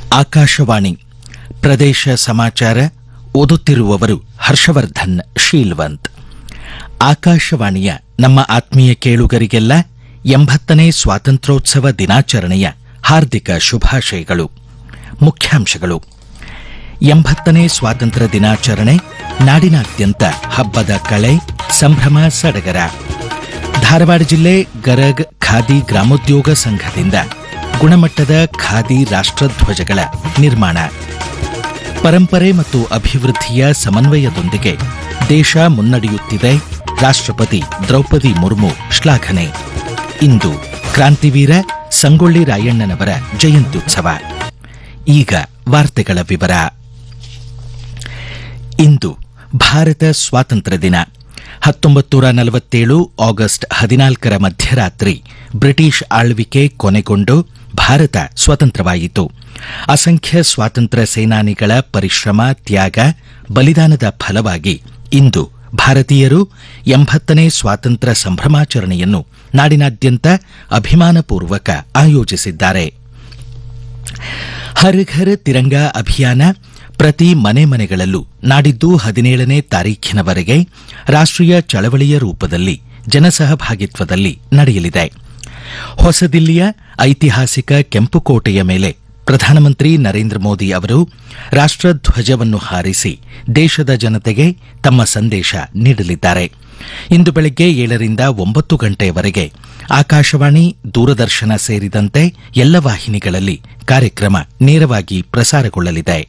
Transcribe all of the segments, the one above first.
ಆಕಾಶವಾಣಿ ಪ್ರದೇಶ ಸಮಾಚಾರ ಓದುತ್ತಿರುವವರು ಹರ್ಷವರ್ಧನ್ ಶೀಲ್ವಂತ್ ಆಕಾಶವಾಣಿಯ ನಮ್ಮ ಆತ್ಮೀಯ ಕೇಳುಗರಿಗೆಲ್ಲ ಎಂಬತ್ತನೇ ಸ್ವಾತಂತ್ರ್ಯೋತ್ಸವ ದಿನಾಚರಣೆಯ ಹಾರ್ದಿಕ ಶುಭಾಶಯಗಳು ಮುಖ್ಯಾಂಶಗಳು ಎಂಬತ್ತನೇ ಸ್ವಾತಂತ್ರ್ಯ ದಿನಾಚರಣೆ ನಾಡಿನಾದ್ಯಂತ ಹಬ್ಬದ ಕಳೆ ಸಂಭ್ರಮ ಸಡಗರ ಧಾರವಾಡ ಜಿಲ್ಲೆ ಗರಗ್ ಖಾದಿ ಗ್ರಾಮೋದ್ಯೋಗ ಸಂಘದಿಂದ ಗುಣಮಟ್ಟದ ಖಾದಿ ರಾಷ್ಟ್ರಧ್ವಜಗಳ ನಿರ್ಮಾಣ ಪರಂಪರೆ ಮತ್ತು ಅಭಿವೃದ್ಧಿಯ ಸಮನ್ವಯದೊಂದಿಗೆ ದೇಶ ಮುನ್ನಡೆಯುತ್ತಿದೆ ರಾಷ್ಟ್ರಪತಿ ದ್ರೌಪದಿ ಮುರ್ಮು ಶ್ಲಾಘನೆ ಇಂದು ಕ್ರಾಂತಿವೀರ ಸಂಗೊಳ್ಳಿ ರಾಯಣ್ಣನವರ ಜಯಂತ್ಯುತ್ಸವ ಈಗ ವಾರ್ತೆಗಳ ವಿವರ ಇಂದು ಭಾರತ ಸ್ವಾತಂತ್ರ್ಯ ದಿನ ಹತ್ತೊಂಬತ್ತು ನಲವತ್ತೇಳು ಆಗಸ್ಟ್ ಹದಿನಾಲ್ಕರ ಮಧ್ಯರಾತ್ರಿ ಬ್ರಿಟಿಷ್ ಆಳ್ವಿಕೆ ಕೊನೆಗೊಂಡು ಭಾರತ ಸ್ವತಂತ್ರವಾಯಿತು ಅಸಂಖ್ಯ ಸ್ವಾತಂತ್ರ್ಯ ಸೇನಾನಿಗಳ ಪರಿಶ್ರಮ ತ್ಯಾಗ ಬಲಿದಾನದ ಫಲವಾಗಿ ಇಂದು ಭಾರತೀಯರು ಎಂಬತ್ತನೇ ಸ್ವಾತಂತ್ರ್ಯ ಸಂಭ್ರಮಾಚರಣೆಯನ್ನು ನಾಡಿನಾದ್ಯಂತ ಅಭಿಮಾನಪೂರ್ವಕ ಆಯೋಜಿಸಿದ್ದಾರೆ ಹರ್ ಘರ್ ತಿರಂಗಾ ಅಭಿಯಾನ ಪ್ರತಿ ಮನೆ ಮನೆಗಳಲ್ಲೂ ನಾಡಿದ್ದು ಹದಿನೇಳನೇ ತಾರೀಖಿನವರೆಗೆ ರಾಷ್ಟ್ರೀಯ ಚಳವಳಿಯ ರೂಪದಲ್ಲಿ ಜನಸಹಭಾಗಿತ್ವದಲ್ಲಿ ನಡೆಯಲಿದೆ ಹೊಸದಿಲ್ಲಿಯ ಐತಿಹಾಸಿಕ ಕೆಂಪುಕೋಟೆಯ ಮೇಲೆ ಪ್ರಧಾನಮಂತ್ರಿ ನರೇಂದ್ರ ಮೋದಿ ಅವರು ರಾಷ್ಟ್ರಧ್ವಜವನ್ನು ಹಾರಿಸಿ ದೇಶದ ಜನತೆಗೆ ತಮ್ಮ ಸಂದೇಶ ನೀಡಲಿದ್ದಾರೆ ಇಂದು ಬೆಳಗ್ಗೆ ಏಳರಿಂದ ಒಂಬತ್ತು ಗಂಟೆಯವರೆಗೆ ಆಕಾಶವಾಣಿ ದೂರದರ್ಶನ ಸೇರಿದಂತೆ ಎಲ್ಲ ವಾಹಿನಿಗಳಲ್ಲಿ ಕಾರ್ಯಕ್ರಮ ನೇರವಾಗಿ ಪ್ರಸಾರಗೊಳ್ಳಲಿದೆ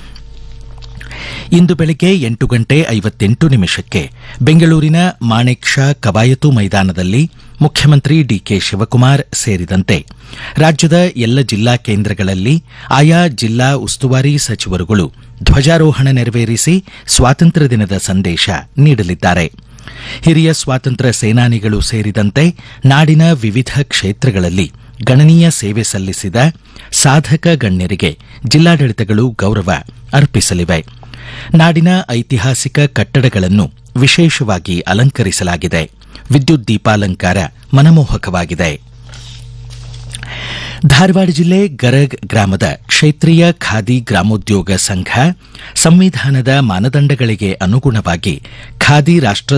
ಇಂದು ಬೆಳಗ್ಗೆ ಎಂಟು ಗಂಟೆ ಐವತ್ತೆಂಟು ನಿಮಿಷಕ್ಕೆ ಬೆಂಗಳೂರಿನ ಮಾಣೆಕ್ ಶಾ ಕವಾಯತು ಮೈದಾನದಲ್ಲಿ ಮುಖ್ಯಮಂತ್ರಿ ಡಿಕೆ ಶಿವಕುಮಾರ್ ಸೇರಿದಂತೆ ರಾಜ್ಯದ ಎಲ್ಲ ಜಿಲ್ಲಾ ಕೇಂದ್ರಗಳಲ್ಲಿ ಆಯಾ ಜಿಲ್ಲಾ ಉಸ್ತುವಾರಿ ಸಚಿವರುಗಳು ಧ್ವಜಾರೋಹಣ ನೆರವೇರಿಸಿ ಸ್ವಾತಂತ್ರ್ಯ ದಿನದ ಸಂದೇಶ ನೀಡಲಿದ್ದಾರೆ ಹಿರಿಯ ಸ್ವಾತಂತ್ರ್ಯ ಸೇನಾನಿಗಳು ಸೇರಿದಂತೆ ನಾಡಿನ ವಿವಿಧ ಕ್ಷೇತ್ರಗಳಲ್ಲಿ ಗಣನೀಯ ಸೇವೆ ಸಲ್ಲಿಸಿದ ಸಾಧಕ ಗಣ್ಯರಿಗೆ ಜಿಲ್ಲಾಡಳಿತಗಳು ಗೌರವ ಅರ್ಪಿಸಲಿವೆ ನಾಡಿನ ಐತಿಹಾಸಿಕ ಕಟ್ಟಡಗಳನ್ನು ವಿಶೇಷವಾಗಿ ಅಲಂಕರಿಸಲಾಗಿದೆ ವಿದ್ಯುತ್ ದೀಪಾಲಂಕಾರ ಮನಮೋಹಕವಾಗಿದೆ ಧಾರವಾಡ ಜಿಲ್ಲೆ ಗರಗ್ ಗ್ರಾಮದ ಕ್ಷೇತ್ರೀಯ ಖಾದಿ ಗ್ರಾಮೋದ್ಯೋಗ ಸಂಘ ಸಂವಿಧಾನದ ಮಾನದಂಡಗಳಿಗೆ ಅನುಗುಣವಾಗಿ ಖಾದಿ ರಾಷ್ಟ